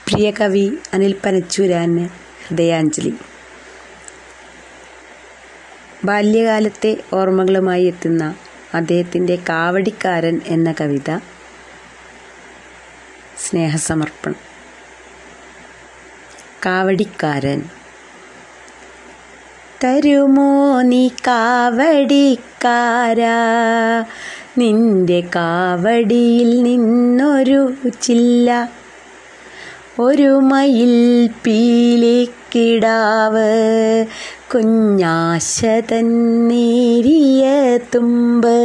പ്രിയ കവി അനിൽ പനച്ചൂരാന് ഹൃദയാഞ്ജലി ബാല്യകാലത്തെ ഓർമ്മകളുമായി എത്തുന്ന അദ്ദേഹത്തിൻ്റെ കാവടിക്കാരൻ എന്ന കവിത സ്നേഹസമർപ്പണം കാവടിക്കാരൻ തരുമോ നീ കാവടിക്കാരാ നിന്റെ കാവടിയിൽ നിന്നൊരു ചില്ല ഒരു മയിൽ പീലിക്കിടാവ് കുഞ്ഞാശ തന്നേരിയ തുമ്പ്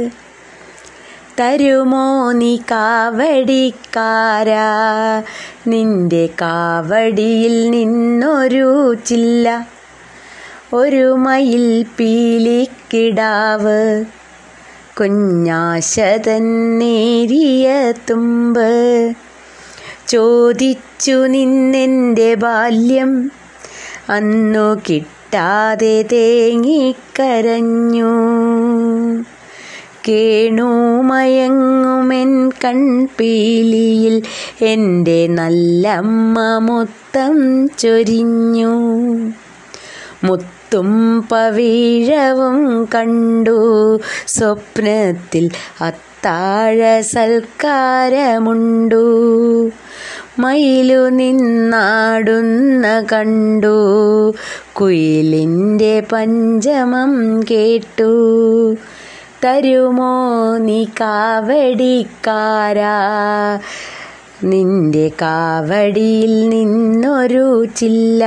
തരുമോ നീ കാവടിക്കാരാ നിന്റെ കാവടിയിൽ നിന്നൊരു ചില്ല ഒരു മയിൽ പീലിക്കിടാവ് കുഞ്ഞാശ തന്നേരിയ തുമ്പ് ചോദിച്ചു നിന്നെൻ്റെ ബാല്യം അന്നു കിട്ടാതെ തേങ്ങിക്കരഞ്ഞു കേണുമയങ്ങുമെൻ കൺപീലിയിൽ എൻ്റെ നല്ലമ്മ മൊത്തം ചൊരിഞ്ഞു മുത്തും പവീഴവും കണ്ടു സ്വപ്നത്തിൽ അത്താഴ സൽക്കാരമുണ്ടു മയിലു നിന്നാടുന്ന കണ്ടു കുയിലിൻ്റെ പഞ്ചമം കേട്ടു തരുമോ നീ കാവടിക്കാരാ നിന്റെ കാവടിയിൽ നിന്നൊരു ചില്ല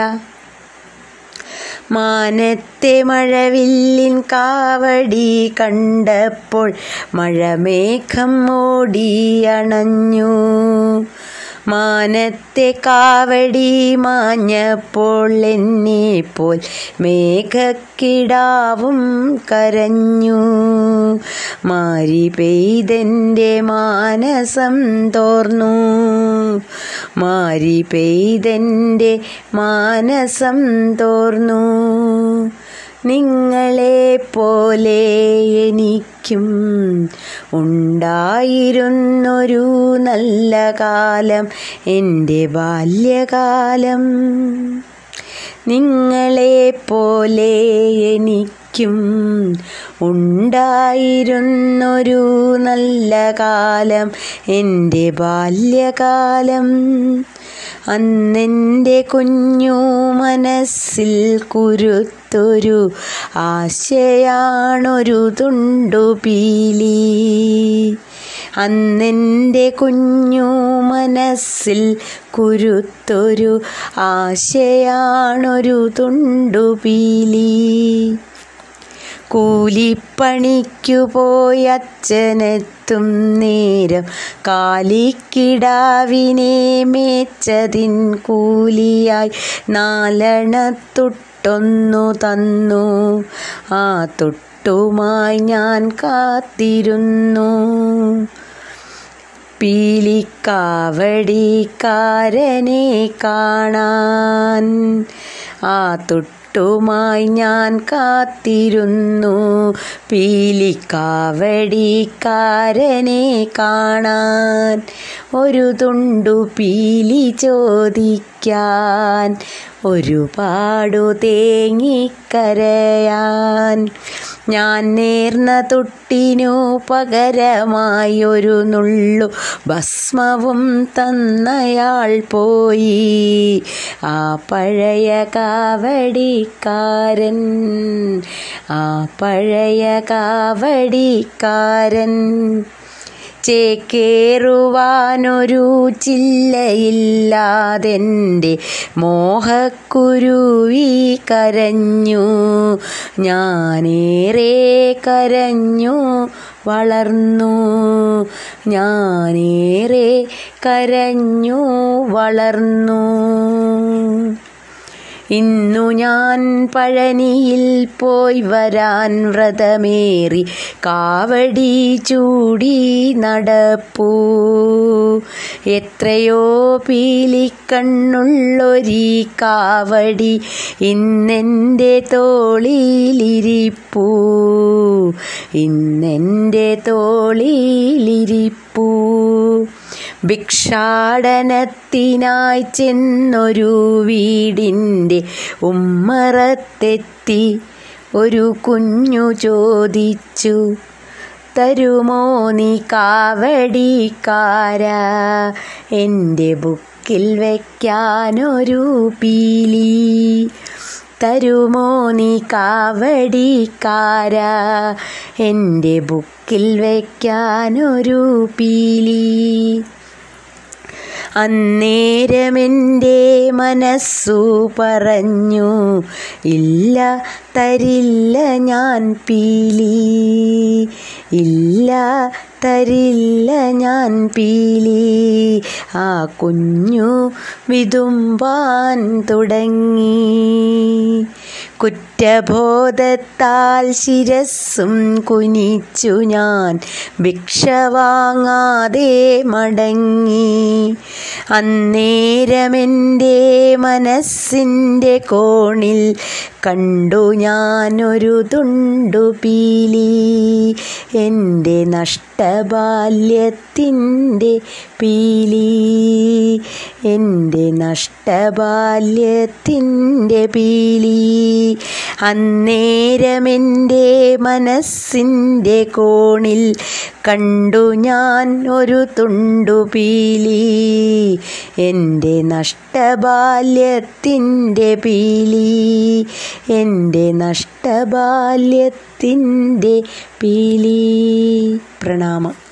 മാനത്തെ മഴവില്ലിൻ കാവടി കണ്ടപ്പോൾ മഴമേഘം ഓടിയണഞ്ഞു മാനത്തെ കാവടി മാഞ്ഞപ്പോൾ എന്നെപ്പോൽ മേഘക്കിടാവും കരഞ്ഞു മാരി പെയ്തെൻ്റെ മാനസം തോർന്നു മാരി പെയ്തെൻ്റെ മാനസം തോർന്നു നിങ്ങളെ പോലെ എനിക്കും ഉണ്ടായിരുന്നൊരു നല്ല കാലം എൻ്റെ ബാല്യകാലം നിങ്ങളെ പോലെ എനിക്കും ഉണ്ടായിരുന്നൊരു നല്ല കാലം എൻ്റെ ബാല്യകാലം അന്നെൻ്റെ കുഞ്ഞു മനസ്സിൽ കുരുത്തൊരു ആശയാണൊരു തുണ്ടു പീലി അന്നെൻ്റെ കുഞ്ഞു മനസ്സിൽ കുരുത്തൊരു ആശയാണൊരു തുണ്ടു പീലി കൂലിപ്പണിക്കു പോയച്ഛനെത്തും നേരം കാലിക്കിടാവിനെ മേച്ചതിൻ കൂലിയായി നാലണത്തൊട്ടൊന്നു തന്നു ആ തൊട്ടുമായി ഞാൻ കാത്തിരുന്നു പീലിക്കാവടിക്കാരനെ കാണാൻ ആ തൊട്ടുമായി ഞാൻ കാത്തിരുന്നു പീലിക്കാവടിക്കാരനെ കാണാൻ ഒരു തുണ്ടു പീലി ചോദിക്കാൻ ഒരുപാടു തേങ്ങിക്കരയാൻ ഞാൻ നേർന്ന തൊട്ടിനു പകരമായി ഒരു നുള്ളു ഭസ്മവും തന്നയാൾ പോയി ആ പഴയ കാവടിക്കാരൻ ആ പഴയ കാവടിക്കാരൻ ചേക്കേറുവാനൊരു ചില്ലയില്ലാതെൻ്റെ മോഹക്കുരുവി കരഞ്ഞു ഞാനേറെ കരഞ്ഞു വളർന്നു ഞാനേറെ കരഞ്ഞു വളർന്നു ഇന്നു ഞാൻ പഴനിയിൽ പോയി വരാൻ വ്രതമേറി കാവടി ചൂടി നടപ്പൂ എത്രയോ പീലിക്കണ്ണുള്ളൊരീ കാവടി ഇന്നെൻ്റെ തോളിലിരിപ്പൂ ഇന്നെൻ്റെ തോളിലിരിപ്പൂ ഭിക്ഷാടനത്തിനായി ചെന്നൊരു വീടിൻ്റെ ഉമ്മറത്തെത്തി ഒരു കുഞ്ഞു ചോദിച്ചു തരുമോ നീ കാവടിക്കാര എൻ്റെ ബുക്കിൽ വയ്ക്കാനൊരു പീലി തരുമോ നീ കാവടിക്കാര എൻ്റെ ബുക്കിൽ വയ്ക്കാനൊരു പീലി അന്നേരമെൻ്റെ മനസ്സു പറഞ്ഞു ഇല്ല തരില്ല ഞാൻ പീലി ഇല്ല തരില്ല ഞാൻ പീലി ആ കുഞ്ഞു വിതുമ്പാൻ തുടങ്ങി കുറ്റബോധത്താൽ ശിരസ്സും കുനിച്ചു ഞാൻ ഭിക്ഷ വാങ്ങാതെ മടങ്ങി അന്നേരമെൻ്റെ മനസ്സിൻ്റെ കോണിൽ കണ്ടു ഞാനൊരു തുണ്ടു പീലി എൻ്റെ നഷ്ടബാല്യത്തിൻ്റെ പീലി എൻ്റെ നഷ്ടബാല്യത്തിൻ്റെ പീലി അന്നേരമെൻ്റെ മനസ്സിൻ്റെ കോണിൽ കണ്ടു ഞാൻ ഒരു തുണ്ടു പീലി എൻ്റെ നഷ്ടബാല്യത്തിൻ്റെ പീലി എൻ്റെ നഷ്ടബാല്യത്തിൻ്റെ പീലി പ്രണാമം